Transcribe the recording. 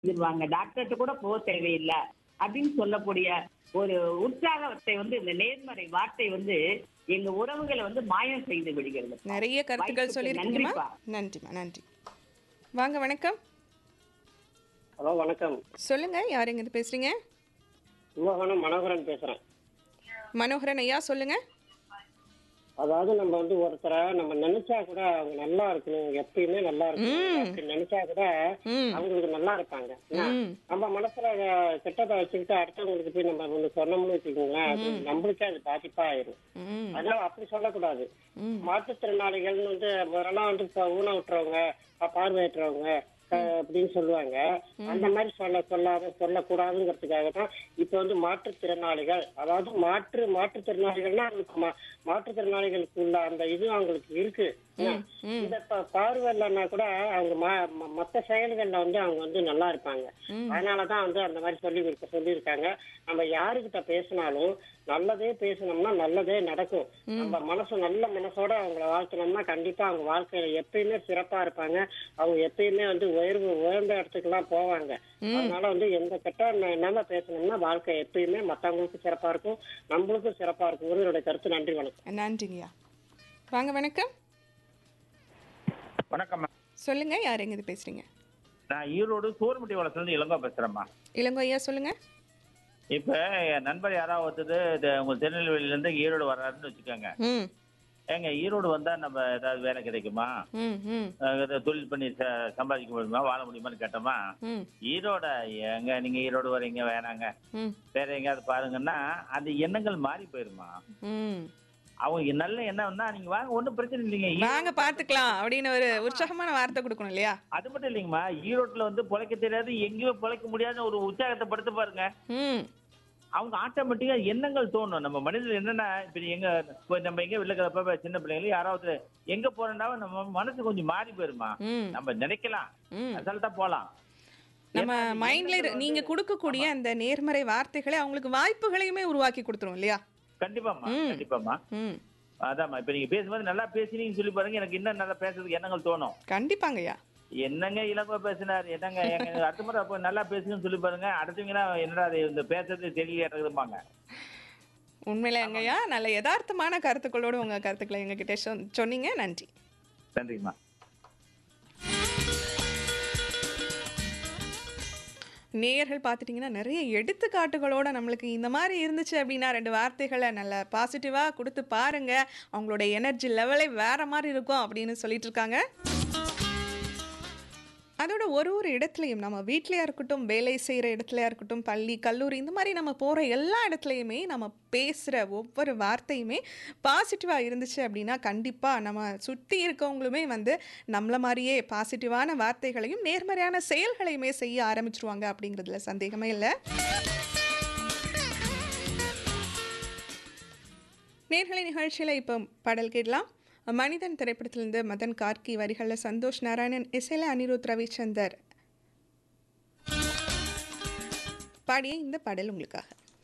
செஞ்சிருவாங்க டாக்டர்கிட்ட கூட போக தேவையில்லை அப்படின்னு சொல்லக்கூடிய ஒரு உற்சாகத்தை வந்து இந்த நேர்மறை வார்த்தை வந்து எங்க உறவுகளை வந்து மாயம் செய்து விடுகிறது நிறைய கருத்துக்கள் வாய்ப்புக்கு சொல்லியிருக்கீங்கம்மா நன்றிப்பா. நன்றிம்மா நன்றி வாங்க வணக்கம் ஹலோ வணக்கம் சொல்லுங்க யார் எங்கிருந்து பேசுறீங்க கும்பகோணம் மனோகரன் பேசுறேன் மனோகரன் ஐயா சொல்லுங்க அதாவது நம்ம வந்து ஒருத்தரை நம்ம நினைச்சா கூட அவங்க நல்லா இருக்கணும் எப்பயுமே நல்லா இருக்கணும் அப்படி நினைச்சா கூட ம் அவங்களுக்கு நல்லா இருப்பாங்க என்ன? ம் நம்ம மனசுல அஹ், கெட்டதை வச்சுக்கிட்டு அடுத்தவங்களுக்கு போய் நம்ம ஒண்ணு சொன்னோம்னு வச்சுக்கோங்களேன் அது நம்மளுக்கே அது பாதிப்பா ஆயிரும் ம் அதனால அப்படி சொல்லக்கூடாது ம் மாற்றுத்திறனாளிகள்னு வந்து முதல்லாம் வந்து இப்ப ஊனமுற்றவங்க ப- பார்வையற்றவங்க அஹ், அப்படின்னு சொல்லுவாங்க அந்த மாதிரி சொல்ல சொல்லாத சொல்லக்கூடாதுங்கிறதுக்காக தான் இப்ப வந்து மாற்றுத்திறனாளிகள் அதாவது மாற்று மாற்றுத்திறனாளிகள்னா அவங்களுக்கு மா- மாற்றுத்திறனாளிகளுக்கு உள்ள அந்த இது அவங்களுக்கு இருக்கு என்ன? ம் இந்த ப- பார்வை இல்லைன்னா கூட அவங்க ம- ம- மத்த செயல்கள்ல வந்து அவங்க வந்து நல்லா இருப்பாங்க ம். அதனாலதான் வந்து அந்த மாதிரி சொல்லி கொடுக்க சொல்லியிருக்காங்க நம்ம யாருக்கிட்ட பேசினாலும் நல்லதே பேசணும்னா நல்லதே நடக்கும் நம்ம மனசு நல்ல மனசோட அவங்கள வாழ்த்தணும்னா கண்டிப்பா அவங்க வாழ்க்கையில எப்பயுமே சிறப்பா இருப்பாங்க அவங்க எப்பயுமே வந்து உயர்வு உயர்ந்த இடத்துக்குலாம் போவாங்க அதனால வந்து எந்த கெட்ட ந- நம்ம பேசணும்னா வாழ்க்கை எப்பயுமே மத்தவங்களுக்கும் சிறப்பா இருக்கும் நம்மளுக்கும் சிறப்பா இருக்கும் ஒருவருடைய கருத்து நன்றி வணக்கம் நன்றிங்கய்யா வாங்க வணக்கம் வணக்கம் சொல்லுங்க யார் எங்கிருந்து பேசுறீங்க நான் ஈரோடு சோர்முட்டி வளத்துலேருந்து இளங்கோ பேசுகிறேம்மா இளங்கோ ஐயா சொல்லுங்க இப்போ என் நண்பர் யாராவது ஒருத்தது இது உங்க திருநெல்வேலியிலேருந்து ஈரோடு வர்றாருன்னு வச்சுக்கோங்க ம் ஏங்க ஈரோடு வந்தால் நம்ம ஏதாவது வேலை கிடைக்குமா ம் ம் அஹ் ஏதாவது தொழில் பண்ணி ச சம்பாதிக்க முடியுமா வாழ முடியுமான்னு கேட்டோமா ம் ஈரோட ஏங்க நீங்கள் ஈரோடு வரீங்க வேணாங்க ம் வேற எங்கேயாவது பாருங்கன்னா அந்த எண்ணங்கள் மாறி போயிருமா ம் அவங்க நல்ல எண்ணம்னா நீங்கள் வாங்க ஒன்றும் பிரச்சனை இல்லைங்க ஈ- வாங்க பாத்துக்கலாம் அப்படின்னு ஒரு உற்சாகமான வார்த்தை கொடுக்கணும் இல்லையா அது மட்டும் இல்லைங்கம்மா ஈரோட்டில் வந்து பிழைக்க தெரியாது எங்கேயுமே பிழைக்க முடியாத ஒரு உற்சாகத்தை படுத்து பாருங்க ம் அவங்க ஆட்டோமேட்டிக்கா எண்ணங்கள் தோணும் நம்ம மனிதர்கள் என்னன்னா இப்ப எங்க இப்போ நம்ம எங்க வெளில கிளப்ப சின்ன பிள்ளைங்க யாராவது எங்க போறோம்னாலும் நம்ம மனசு கொஞ்சம் மாறி போயிருமா ம் நம்ம நினைக்கலாம் ம் அசால்ட்டா போலாம் நம்ம ஏன்னா அந்த மைண்ட்ல எண்ணங்கள் நீங்க வந்து- கொடுக்கக்கூடிய அந்த நேர்மறை வார்த்தைகளை அவங்களுக்கு வாய்ப்புகளையுமே உருவாக்கி கொடுத்துரும் இல்லையா கண்டிப்பாம்மா ம். கண்டிப்பாம்மா ம் அதாம்மா இப்ப நீங்க பேசும்போது நல்லா பேசினீங்கன்னு சொல்லி பாருங்க எனக்கு இன்னும் நல்லா பேசுறதுக்கு எண்ணங்கள் தோணும் கண்டிப்பாங்கய்யா என்னங்க இளங்கோ பேசினார் என்னங்க எங்க அடுத்த முறை அப்போ நல்லா பேசுங்கன்னு சொல்லி பாருங்க அடுத்தவங்கன்னா என்னடா அது இந்த பேசுறது தெரியலையாட்டுதும்பாங்க உண்மையில எங்கய்யா நல்ல யதார்த்தமான கருத்துக்களோடு உங்க கருத்துக்களை எங்ககிட்ட சொன்- சொன்னீங்க நன்றி நன்றிங்கம்மா நேயர்கள் பார்த்துட்டிங்கன்னா நிறைய எடுத்துக்காட்டுகளோட நம்மளுக்கு இந்த மாதிரி இருந்துச்சு அப்படின்னா ரெண்டு வார்த்தைகளை நல்ல பாசிட்டிவாக கொடுத்து பாருங்க அவங்களோட எனர்ஜி லெவலே வேற மாதிரி இருக்கும் அப்படின்னு சொல்லிட்டு இருக்காங்க அதோட ஒரு ஒரு இடத்துலையும் நம்ம வீட்லையா இருக்கட்டும் வேலை செய்கிற இடத்துலையா இருக்கட்டும் பள்ளி கல்லூரி இந்த மாதிரி நம்ம போகிற எல்லா இடத்துலையுமே நம்ம பேசுகிற ஒவ்வொரு வார்த்தையுமே பாசிட்டிவாக இருந்துச்சு அப்படின்னா கண்டிப்பாக நம்ம சுற்றி இருக்கவங்களுமே வந்து நம்மள மாதிரியே பாசிட்டிவான வார்த்தைகளையும் நேர்மறையான செயல்களையுமே செய்ய ஆரம்பிச்சிருவாங்க அப்படிங்கிறதுல சந்தேகமே இல்லை நேர்களை நிகழ்ச்சியில் இப்போ பாடல் கேட்கலாம் மனிதன் திரைப்படத்திலிருந்து மதன் கார்கி வரிகளில் சந்தோஷ் நாராயணன் இசையில் அனிருத் ரவிச்சந்தர் பாடிய இந்த பாடல் உங்களுக்காக